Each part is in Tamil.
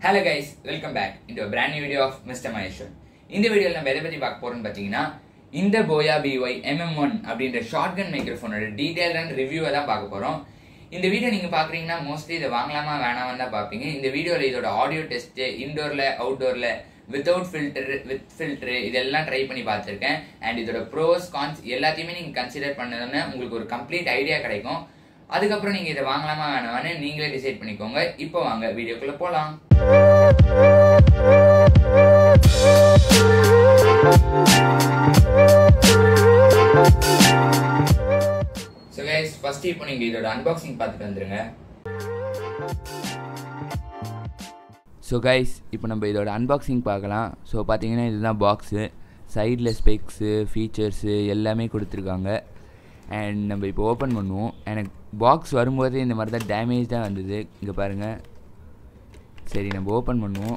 Hello guys welcome back into a brand new video of mister Maheshwar இந்த வீடியோவில் நம்ம எதை பற்றி பார்க்க போறோம்னு பார்த்தீங்கன்னா இந்த போயா பிஒய் எம்எம் ஒன் அப்படின்ற ஷார்ட் கன் மைக்ரோஃபோனோட டீடைல்டான ரிவ்யூவை தான் பார்க்க போகிறோம் இந்த வீடியோ நீங்கள் பார்க்குறீங்கன்னா மோஸ்ட்லி இதை வாங்கலாமா வேணாமா தான் பார்ப்பீங்க இந்த வீடியோவில் இதோட ஆடியோ டெஸ்ட்டு இன்டோரில் அவுட்டோரில் வித்தவுட் ஃபில்டர் வித் ஃபில்டரு இதெல்லாம் ட்ரை பண்ணி பார்த்துருக்கேன் அண்ட் இதோட ப்ரோஸ் கான்ஸ் எல்லாத்தையுமே நீங்கள் கன்சிடர் பண்ணதுன்னு உங்களுக்கு ஒரு கம்ப்ளீட் ஐடியா கிடைக்கும் அதுக்கப்புறம் நீங்கள் இதை வாங்கலாமா வேணாமான்னு நீங்களே டிசைட் பண்ணிக்கோங்க இப்போ வாங்க வீடியோக்குள்ளே போகலாம் ஸோ கைஸ் ஃபர்ஸ்ட் இப்போ நீங்கள் இதோட அன்பாக்சிங் பார்த்துட்டு வந்துருங்க ஸோ கைஸ் இப்போ நம்ம இதோட அன்பாக்சிங் பார்க்கலாம் ஸோ பார்த்தீங்கன்னா இதுதான் பாக்ஸு சைடில் ஸ்பெக்ஸு ஃபீச்சர்ஸு எல்லாமே கொடுத்துருக்காங்க அண்ட் நம்ம இப்போ ஓப்பன் பண்ணுவோம் எனக்கு பாக்ஸ் வரும்போது இந்த மாதிரி தான் டேமேஜ் தான் வந்தது இங்கே பாருங்கள் சரி நம்ம ஓப்பன் பண்ணுவோம்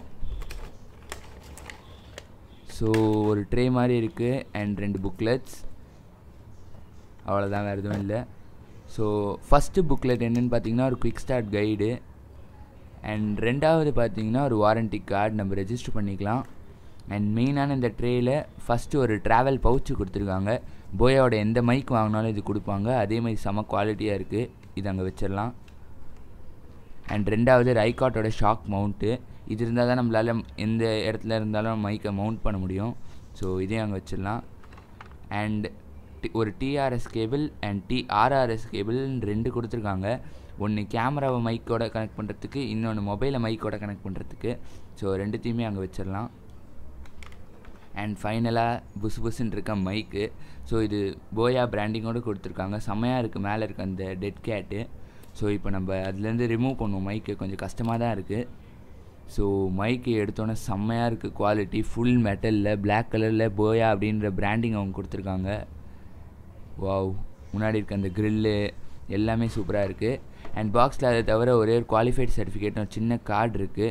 ஸோ ஒரு ட்ரே மாதிரி இருக்குது அண்ட் ரெண்டு புக்லெட்ஸ் அவ்வளோதான் வேறு எதுவும் இல்லை ஸோ ஃபஸ்ட்டு புக்லெட் என்னென்னு பார்த்தீங்கன்னா ஒரு குவிக் ஸ்டார்ட் கைடு அண்ட் ரெண்டாவது பார்த்தீங்கன்னா ஒரு வாரண்டி கார்டு நம்ம ரெஜிஸ்டர் பண்ணிக்கலாம் அண்ட் மெயினான இந்த ட்ரேயில் ஃபஸ்ட்டு ஒரு ட்ராவல் பவுச்சு கொடுத்துருக்காங்க போயாவோட எந்த மைக் வாங்கினாலும் இது கொடுப்பாங்க அதே மாதிரி செம குவாலிட்டியாக இருக்குது இது அங்கே வச்சிடலாம் அண்ட் ரெண்டாவது ரைகாட்டோட ஷாக் மவுண்ட்டு இது இருந்தால் தான் நம்மளால் எந்த இடத்துல இருந்தாலும் மைக்கை மவுண்ட் பண்ண முடியும் ஸோ இதையும் அங்கே வச்சிடலாம் அண்ட் ஒரு TRS cable and TRRS cable ரெண்டு கொடுத்துருக்காங்க ஒன்று கேமராவை மைக்கோட கனெக்ட் பண்ணுறதுக்கு இன்னொன்று மொபைலை மைக்கோட கனெக்ட் பண்ணுறதுக்கு ஸோ ரெண்டுத்தையுமே அங்கே வச்சிடலாம் அண்ட் ஃபைனலாக புசு புசுன்னு இருக்க மைக்கு ஸோ இது போயா பிராண்டிங்கோடு கொடுத்துருக்காங்க செம்மையாக இருக்குது மேலே இருக்க அந்த டெட் கேட்டு ஸோ இப்போ நம்ம அதுலேருந்து ரிமூவ் பண்ணுவோம் மைக்கு கொஞ்சம் கஷ்டமாக தான் இருக்குது ஸோ மைக்கு எடுத்தோன்னே செம்மையாக இருக்குது குவாலிட்டி ஃபுல் மெட்டலில் பிளாக் கலரில் போயா அப்படின்ற பிராண்டிங் அவங்க கொடுத்துருக்காங்க வாவ் முன்னாடி இருக்க அந்த க்ரில்லு எல்லாமே சூப்பராக இருக்குது அண்ட் பாக்ஸில் அதை தவிர ஒரே ஒரு குவாலிஃபைட் சர்டிஃபிகேட் ஒரு சின்ன கார்டு இருக்குது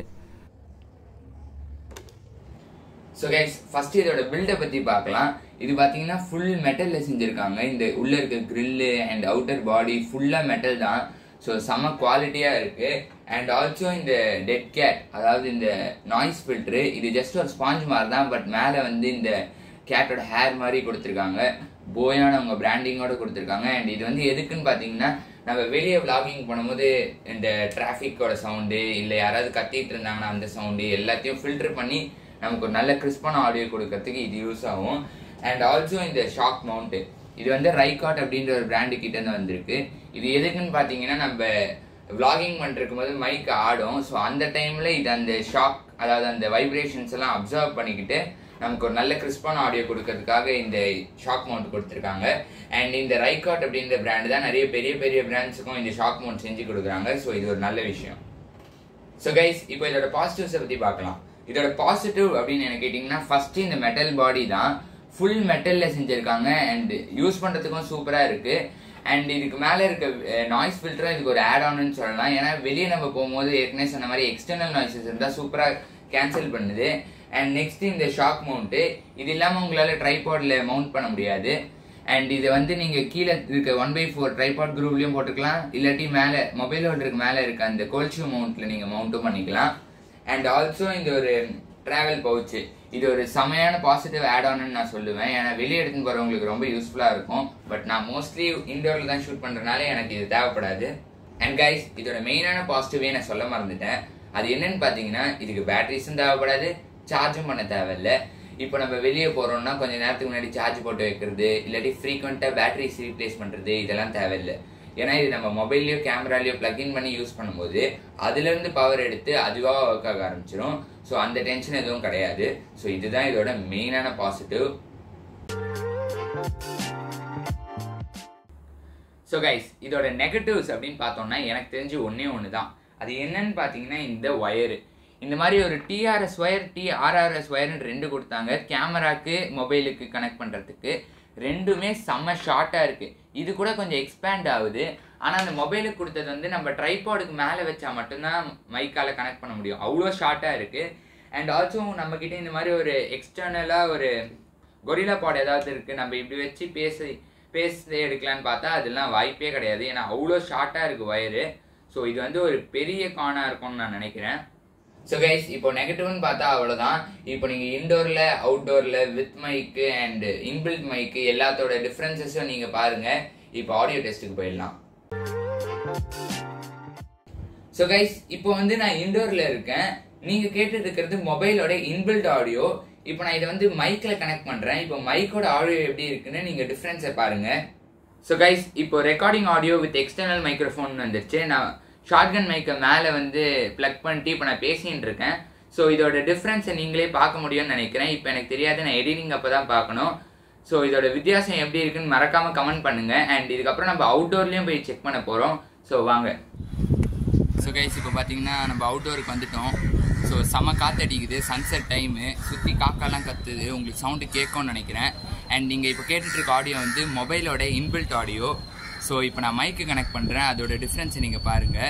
ஸோ கைஸ் ஃபர்ஸ்ட் இதோட பில்டை பற்றி பார்க்கலாம் இது பார்த்தீங்கன்னா ஃபுல் மெட்டலில் செஞ்சுருக்காங்க இந்த உள்ளே இருக்க க்ரில்லு அண்ட் அவுட்டர் பாடி ஃபுல்லாக மெட்டல் தான் ஸோ செம குவாலிட்டியாக இருக்குது அண்ட் ஆல்சோ இந்த டெட் கேட் அதாவது இந்த நாய்ஸ் ஃபில்ட்ரு இது ஜஸ்ட் ஒரு ஸ்பாஞ்ச் மாதிரி தான் பட் மேலே வந்து இந்த கேட்டோட ஹேர் மாதிரி கொடுத்துருக்காங்க போயான அவங்க பிராண்டிங்கோட கொடுத்துருக்காங்க அண்ட் இது வந்து எதுக்குன்னு பார்த்தீங்கன்னா நம்ம வெளியே விளாகிங் பண்ணும்போது இந்த டிராஃபிக்கோட சவுண்டு இல்லை யாராவது கத்திட்டு இருந்தாங்கன்னா அந்த சவுண்டு எல்லாத்தையும் ஃபில்டர் பண்ணி நமக்கு ஒரு நல்ல கிறிஸ்பான ஆடியோ கொடுக்கறதுக்கு இது யூஸ் ஆகும் அண்ட் ஆல்சோ இந்த ஷாக் மவுண்ட்டு இது வந்து ரைகாட் அப்படின்ற ஒரு பிராண்டு கிட்ட இருந்து வந்திருக்கு இது எதுக்குன்னு பார்த்தீங்கன்னா நம்ம விளாகிங் பண்ணிருக்கும் போது மைக் ஆடும் ஸோ அந்த டைமில் இது அந்த ஷாக் அதாவது அந்த வைப்ரேஷன்ஸ் எல்லாம் அப்சர்வ் பண்ணிக்கிட்டு நமக்கு ஒரு நல்ல கிறிஸ்பான ஆடியோ கொடுக்கறதுக்காக இந்த ஷாக் மவுண்ட் கொடுத்துருக்காங்க அண்ட் இந்த ரைகாட் அப்படின்ற பிராண்ட் தான் நிறைய பெரிய பெரிய பிராண்ட்ஸுக்கும் இந்த ஷாக் மவுண்ட் செஞ்சு கொடுக்குறாங்க ஸோ இது ஒரு நல்ல விஷயம் ஸோ கைஸ் இப்போ இதோட பாசிட்டிவ்ஸை பற்றி பார்க்கலாம் இதோட பாசிட்டிவ் அப்படின்னு என்ன கேட்டிங்கன்னா ஃபர்ஸ்ட் இந்த மெட்டல் பாடி தான் ஃபுல் மெட்டலில் செஞ்சுருக்காங்க அண்ட் யூஸ் பண்ணுறதுக்கும் சூப்பராக இருக்குது அண்ட் இதுக்கு மேலே இருக்க நாய்ஸ் ஃபில்டரும் இதுக்கு ஒரு ஆட் ஆன்னு சொல்லலாம் ஏன்னா வெளியே நம்ம போகும்போது ஏற்கனவே சொன்ன மாதிரி எக்ஸ்டர்னல் நாய்ஸஸ் இருந்தால் சூப்பராக கேன்சல் பண்ணுது அண்ட் நெக்ஸ்ட் இந்த ஷாக் மவுண்ட்டு இது இல்லாமல் உங்களால் ட்ரைபாடில் மவுண்ட் பண்ண முடியாது அண்ட் இது வந்து நீங்கள் கீழே இருக்க ஒன் பை ஃபோர் ட்ரைபாட் குரூப்லேயும் போட்டுக்கலாம் இல்லாட்டி மேலே மொபைல் ஹோல்டருக்கு மேலே இருக்க அந்த கோல்ஷூ மவுண்ட்டில் நீங்கள் மவுண்ட்டும் பண்ணிக்கலாம் அண்ட் ஆல்சோ இந்த ஒரு ட்ராவல் பவுச்சு இது ஒரு செமையான பாசிட்டிவ் ஆட் ஆன்னு நான் சொல்லுவேன் ஏன்னா வெளியே எடுத்துன்னு போகிறவங்களுக்கு ரொம்ப யூஸ்ஃபுல்லாக இருக்கும் பட் நான் மோஸ்ட்லி இண்டோரில் தான் ஷூட் பண்ணுறதுனால எனக்கு இது தேவைப்படாது அண்ட் கைஸ் இதோட மெயினான பாசிட்டிவே நான் சொல்ல மறந்துட்டேன் அது என்னன்னு பார்த்தீங்கன்னா இதுக்கு பேட்டரிஸும் தேவைப்படாது சார்ஜும் பண்ண தேவையில்ல இப்போ நம்ம வெளியே போகிறோம்னா கொஞ்சம் நேரத்துக்கு முன்னாடி சார்ஜ் போட்டு வைக்கிறது இல்லாட்டி ஃப்ரீக்வெண்ட்டாக பேட்டரிஸ் ரீப்ளேஸ் பண்ணுறது இதெல்லாம் தேவையில்லை ஏன்னா இது நம்ம மொபைல்லையோ கேமராலையோ பிளக்இன் பண்ணி யூஸ் பண்ணும்போது அதுலேருந்து பவர் எடுத்து அதுவாக ஒர்க் ஆக ஆரம்பிச்சிடும் ஸோ அந்த டென்ஷன் எதுவும் கிடையாது ஸோ இதுதான் இதோட மெயினான பாசிட்டிவ் ஸோ கைஸ் இதோட நெகட்டிவ்ஸ் அப்படின்னு பார்த்தோம்னா எனக்கு தெரிஞ்சு ஒன்றே ஒன்று தான் அது என்னன்னு பார்த்தீங்கன்னா இந்த ஒயரு இந்த மாதிரி ஒரு டிஆர்எஸ் ஒயர் டிஆர்ஆர்எஸ் ஒயர்னு ரெண்டு கொடுத்தாங்க கேமராக்கு மொபைலுக்கு கனெக்ட் பண்ணுறதுக்கு ரெண்டுமே செம்ம ஷார்ட்டாக இருக்குது இது கூட கொஞ்சம் எக்ஸ்பேண்ட் ஆகுது ஆனால் அந்த மொபைலுக்கு கொடுத்தது வந்து நம்ம ட்ரைபாடுக்கு மேலே வச்சா மட்டும்தான் மைக்கால் கனெக்ட் பண்ண முடியும் அவ்வளோ ஷார்ட்டாக இருக்குது அண்ட் ஆல்சோ நம்மக்கிட்ட இந்த மாதிரி ஒரு எக்ஸ்டர்னலாக ஒரு கொரிலா பாட் ஏதாவது இருக்குது நம்ம இப்படி வச்சு பேசி பேசி எடுக்கலான்னு பார்த்தா அதெல்லாம் வாய்ப்பே கிடையாது ஏன்னா அவ்வளோ ஷார்ட்டாக இருக்குது ஒயரு ஸோ இது வந்து ஒரு பெரிய கானாக இருக்கும்னு நான் நினைக்கிறேன் ஸோ கைஸ் இப்போ நெகட்டிவ்னு பார்த்தா அவ்வளோதான் இப்போ நீங்கள் இன்டோரில் அவுட்டோரில் with mic and inbuilt mic எல்லாத்தோட டிஃப்ரென்சஸும் நீங்கள் பாருங்கள் இப்போ ஆடியோ டெஸ்ட்டுக்கு போயிடலாம் ஸோ கைஸ் இப்போ வந்து நான் இன்டோர்ல இருக்கேன் நீங்க கேட்டுட்டு இருக்கிறது மொபைலோட இன்பில்ட் ஆடியோ இப்போ நான் இதை வந்து மைக்ல கனெக்ட் பண்றேன் இப்போ மைக்கோட ஆடியோ எப்படி இருக்குன்னு நீங்க டிஃபரன்ஸை பாருங்க ஸோ கைஸ் இப்போ recording audio with external microphone வந்துருச்சு நான் ஷார்ட்கன் மைக்கை மேலே வந்து ப்ளக் பண்ணிட்டு இப்போ நான் பேசின்னு இருக்கேன் ஸோ இதோட டிஃப்ரென்ஸை நீங்களே பார்க்க முடியும்னு நினைக்கிறேன் இப்போ எனக்கு தெரியாது நான் எடிட்டிங் அப்போ தான் பார்க்கணும் ஸோ இதோட வித்தியாசம் எப்படி இருக்குன்னு மறக்காம கமெண்ட் பண்ணுங்க அண்ட் இதுக்கப்புறம் நம்ம அவுட்டோர்லேயும் போய் செக் பண்ண போகிறோம் ஸோ வாங்க ஸோ கைஸ் இப்போ பார்த்தீங்கன்னா நம்ம அவுட்டோருக்கு வந்துட்டோம் ஸோ செம காத்தடிக்குது சன்செட் டைமு சுற்றி காக்காலாம் கத்துது உங்களுக்கு சவுண்டு கேட்கும்னு நினைக்கிறேன் அண்ட் நீங்கள் இப்போ கேட்டுட்டு இருக்க ஆடியோ வந்து மொபைலோட இன்பில்ட் ஆடியோ ஸோ இப்போ நான் மைக்கு கனெக்ட் பண்ணுறேன் அதோட டிஃப்ரென்ஸை நீங்கள் பாருங்கள்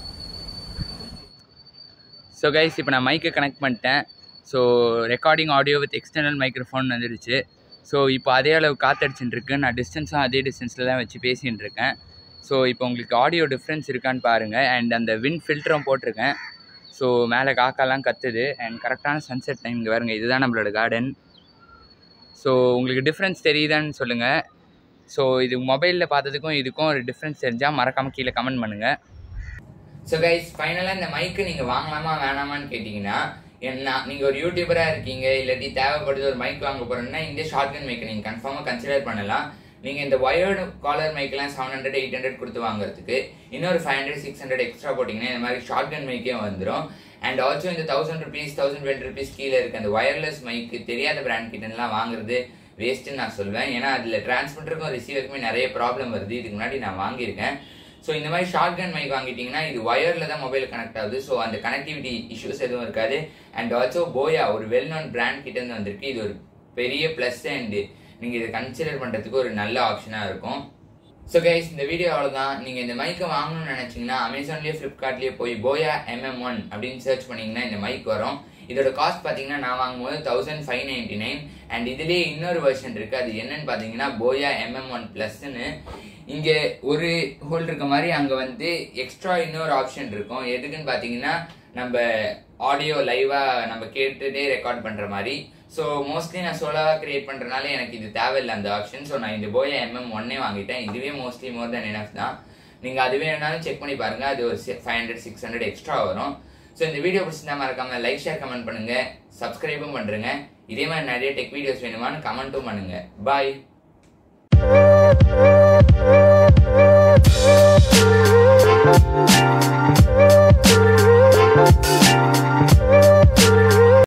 ஸோ கைஸ் இப்போ நான் மைக்கை கனெக்ட் பண்ணிட்டேன் so recording audio with external microphone வந்துடுச்சு ஸோ இப்போ அதே அளவு காத்தடிச்சுட்டு இருக்கு நான் டிஸ்டன்ஸும் அதே டிஸ்டன்ஸில் தான் வச்சு பேசிகிட்டு இருக்கேன் ஸோ இப்போ உங்களுக்கு ஆடியோ டிஃப்ரென்ஸ் இருக்கான்னு பாருங்கள் அண்ட் அந்த வின் ஃபில்டரும் போட்டிருக்கேன் ஸோ மேலே காக்காலாம் கத்துது அண்ட் கரெக்டான சன்செட் டைம் இங்கே பாருங்க இதுதான் நம்மளோட கார்டன் ஸோ உங்களுக்கு டிஃப்ரென்ஸ் தெரியுதான்னு சொல்லுங்கள் ஸோ இது மொபைலில் பார்த்ததுக்கும் இதுக்கும் ஒரு டிஃப்ரென்ஸ் தெரிஞ்சால் மறக்காமல் கீழே கமெண்ட் பண்ணுங்கள் ஸோ கைஸ் ஃபைனலாக இந்த மைக்கு நீங்கள் வாங்கலாமா வேணாமான்னு கேட்டிங்கன்னா என்ன நீங்கள் ஒரு யூடியூபராக இருக்கீங்க இல்லாட்டி தேவைப்படுது ஒரு மைக் வாங்க போகிறோன்னா இந்த ஷார்ட்கன் மைக்கை நீங்கள் கன்ஃபார்மாக கன்சிடர் பண்ணலாம் நீங்கள் இந்த ஒயர்டு காலர் மைக்கெலாம் செவன் ஹண்ட்ரட் எயிட் ஹண்ட்ரட் கொடுத்து வாங்குறதுக்கு இன்னொரு five hundred six hundred extra போட்டிங்கன்னா இந்த மாதிரி ஷார்ட்கன் மைக்கே வந்துடும் அண்ட் ஆல்சோ இந்த thousand rupees thousand twenty rupees கீழே இருக்க அந்த ஒயர்லெஸ் மைக்கு தெரியாத பிராண்ட் கிட்டலாம் வாங்குறது வேஸ்ட்டுன்னு நான் சொல்வேன் ஏன்னா அதில் டிரான்ஸ்மிட்டருக்கும் ரிசீவருக்குமே நிறைய ப்ராப்ளம் வருது இதுக்கு முன்னாடி நான் வாங்கியிருக்கேன் ஸோ இந்த மாதிரி ஷார்ட் கன் மைக் வாங்கிட்டீங்கன்னா இது ஒயரில் தான் மொபைல் கனெக்ட் ஆகுது ஸோ அந்த கனெக்டிவிட்டி இஷ்யூஸ் எதுவும் இருக்காது அண்ட் ஆல்சோ போயா ஒரு வெல் நோன் பிராண்ட் கிட்ட இருந்து வந்திருக்கு இது ஒரு பெரிய ப்ளஸ் அண்ட் நீங்கள் இதை கன்சிடர் பண்ணுறதுக்கு ஒரு நல்ல ஆப்ஷனாக இருக்கும் ஸோ கைஸ் இந்த வீடியோ அவ்வளோதான் நீங்கள் இந்த மைக்கை வாங்கணும்னு நினச்சிங்கன்னா அமேசான்லேயே ஃப்ளிப்கார்ட்லேயே போய் போயா எம்எம் ஒன் அப்படின்னு சர்ச் பண்ணிங்கன்னா இந்த மைக் வரும் இதோட காஸ்ட் பார்த்தீங்கன்னா நான் வாங்கும்போது thousand five ninety nine and இதுலேயே இன்னொரு வெர்ஷன் இருக்குது அது என்னன்னு பார்த்தீங்கன்னா போயா எம்எம் ஒன் ப்ளஸ்ன்னு இங்கே ஒரு ஹோல் இருக்க மாதிரி அங்கே வந்து எக்ஸ்ட்ரா இன்னொரு ஆப்ஷன் இருக்கும் எதுக்குன்னு பார்த்தீங்கன்னா நம்ம ஆடியோ லைவாக நம்ம கேட்டுட்டே ரெக்கார்ட் பண்ணுற மாதிரி ஸோ மோஸ்ட்லி நான் சோலாவாக கிரியேட் பண்ணுறதுனால எனக்கு இது தேவையில்லை அந்த ஆப்ஷன் ஸோ நான் இந்த போயா எம்எம் ஒன்னே வாங்கிட்டேன் இதுவே மோஸ்ட்லி மோர் தென் எனஃப் தான் நீங்கள் அது வேணாலும் செக் பண்ணி பாருங்கள் அது ஒரு five hundred six hundred extra வரும் ஸோ இந்த வீடியோ பிடிச்சிருந்தா மறக்காம லைக் ஷேர் கமெண்ட் பண்ணுங்க சப்ஸ்கிரைபும் பண்ணுறேங்க இதே மாதிரி நிறைய டெக் வீடியோஸ் வேணுமான்னு கமெண்ட்டும் பண்ணுங்க பாய் Thank you.